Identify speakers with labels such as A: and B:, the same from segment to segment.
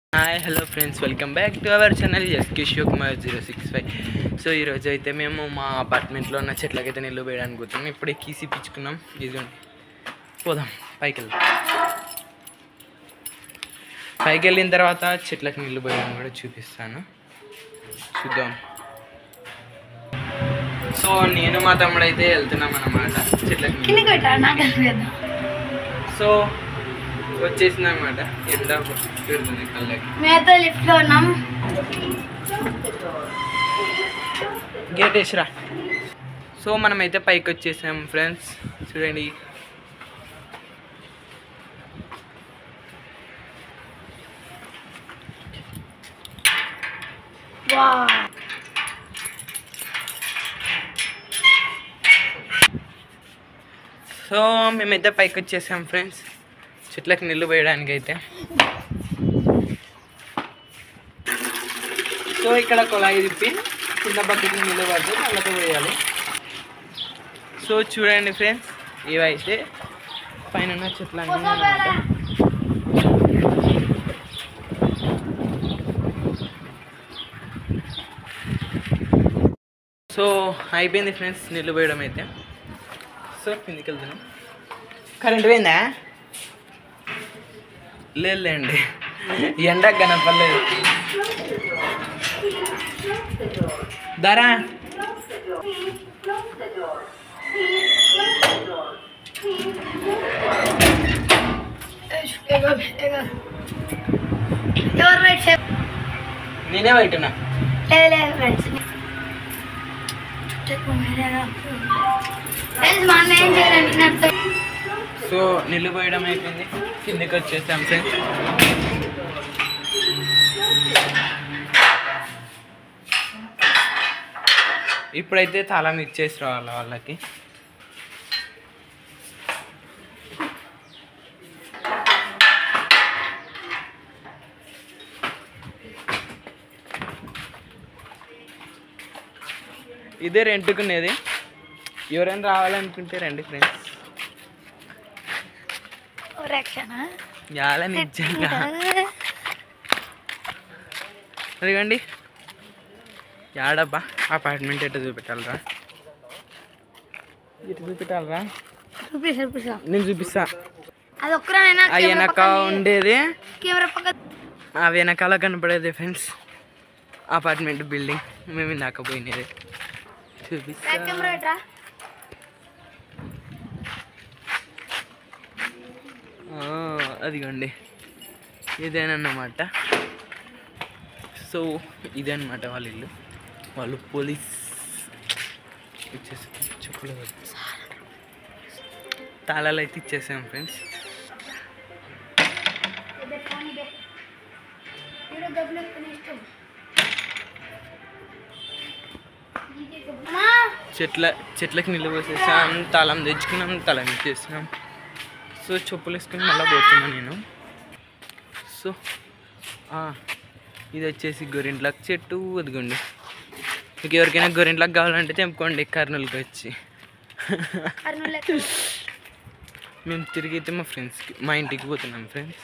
A: Hi hello friends welcome back to our channel SK Shivakumar zero six five so ఈరోజు అయితే మేము మా అపార్ట్మెంట్లో ఉన్న చెట్లకైతే నీళ్ళు వేయడానికి పోతున్నాం ఇప్పుడే కీసి పిచ్చుకున్నాం ఇదిగోండి పోదాం పైకి వెళ్దాం పైకి వెళ్ళిన తర్వాత చెట్లకు నీళ్ళు పోయడం కూడా చూపిస్తాను చూద్దాం సో నేను మా తమ్ముడు అయితే వెళ్తున్నాం అన్నమాట చెట్లకు నీళ్ళు
B: కిందకి పెట్టా నాకు అనిపించదు
A: సో వచ్చేసింది అనమాట ఎండ పెడుతుంది కళ్ళకి
B: మేతో లిఫ్ట్ లో ఉన్నాం
A: గేట్ వేసిరా సో మనమైతే పైకి వచ్చేసాం ఫ్రెండ్స్ చూడండి
B: వా
A: సో మేమైతే పైకి వచ్చేసాం ఫ్రెండ్స్ చెట్లకు నీళ్ళు వేయడానికి అయితే సో ఇక్కడ కొలాయి తిప్పి కింద బకెట్ నీళ్ళు పడితే వాళ్ళతో వేయాలి సో చూడండి ఫ్రెండ్స్ ఇవైతే పైన ఉన్న చెట్లు అన్నీ అన్నమాట సో అయిపోయింది ఫ్రెండ్స్ నీళ్ళు పోయడం అయితే సో కిందికి వెళ్తున్నాం కరెంట్ పోయిందా లేదులేండి ఎండ కనపడలేదు ధరా
B: ఎవరు రైట్ సేఫ్
A: నేనే బయటనా
B: లేదు లేదు ఫ్రెండ్స్ ఫ్రెండ్స్ మా అన్న ఏం చేయాలండి నాకు
A: సో నీళ్ళు పోయడం అయిపోయింది కిందికి వచ్చేసాం ఫ్రెండ్స్ ఇప్పుడైతే తాళం ఇచ్చేసి రావాలి వాళ్ళకి ఇదే రెంట్కునేది ఎవరైనా రావాలనుకుంటే రండి ఫ్రెండ్స్
B: రక్షణ
A: చాలా నిజంగా అదిగండి యాడబ్బా అపార్ట్మెంట్ ఎట్లా చూపెట్టాలరా ఎట్లా చూపెట్టాలరా
B: చూపిస్తా చూపిస్తా
A: నేను చూపిస్తా
B: అది ఒక్కరైనా
A: ఆ వెనక ఉండేది
B: కెమెరా పక్క
A: ఆ వెనకాల కనపడేది ఫ్రెండ్స్ అపార్ట్మెంట్ బిల్డింగ్ మేము ఇందాక పోయినది చూపిస్తా
B: కెమెరా ఎట్రా
A: ఆ, అదిగోండి ఇదేనన్నమాట సో ఇదే అన్నమాట వాళ్ళ ఇల్లు వాళ్ళు పోలీస్ ఇచ్చేసి చెప్పులు తాళాలు అయితే ఇచ్చేసాం ఫ్రెండ్స్ చెట్ల చెట్లకి నిల్వ పోసేసాం తాళం తెచ్చుకున్నాం తాళం ఇచ్చేసినాం సో చెప్పులు వేసుకుని మళ్ళీ పోతున్నా నేను సో ఆ, ఇది వచ్చేసి గొరింట్లకు చెట్టు అదిగోండి మీకు ఎవరికైనా గొరింట్లకు కావాలంటే తెంపుకోండి కర్నూలుకి వచ్చి మేము తిరిగి అయితే మా ఫ్రెండ్స్కి మా ఇంటికి పోతున్నాం ఫ్రెండ్స్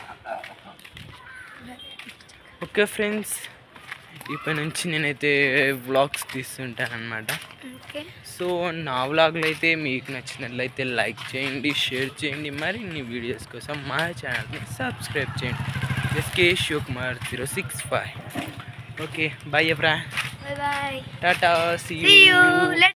A: ఓకే ఫ్రెండ్స్ ఇప్పటి నుంచి నేనైతే వ్లాగ్స్ తీస్తుంటాను అనమాట
B: ఓకే
A: సో నా వ్లాగ్లు అయితే మీకు నచ్చినట్లయితే లైక్ చేయండి షేర్ చేయండి మరిన్ని వీడియోస్ కోసం మా ఛానల్ని సబ్స్క్రైబ్ చేయండి SK Shivakumar zero six five okay bye ఎవ్రా
B: bye bye
A: tata see
B: See you.
A: You
B: Let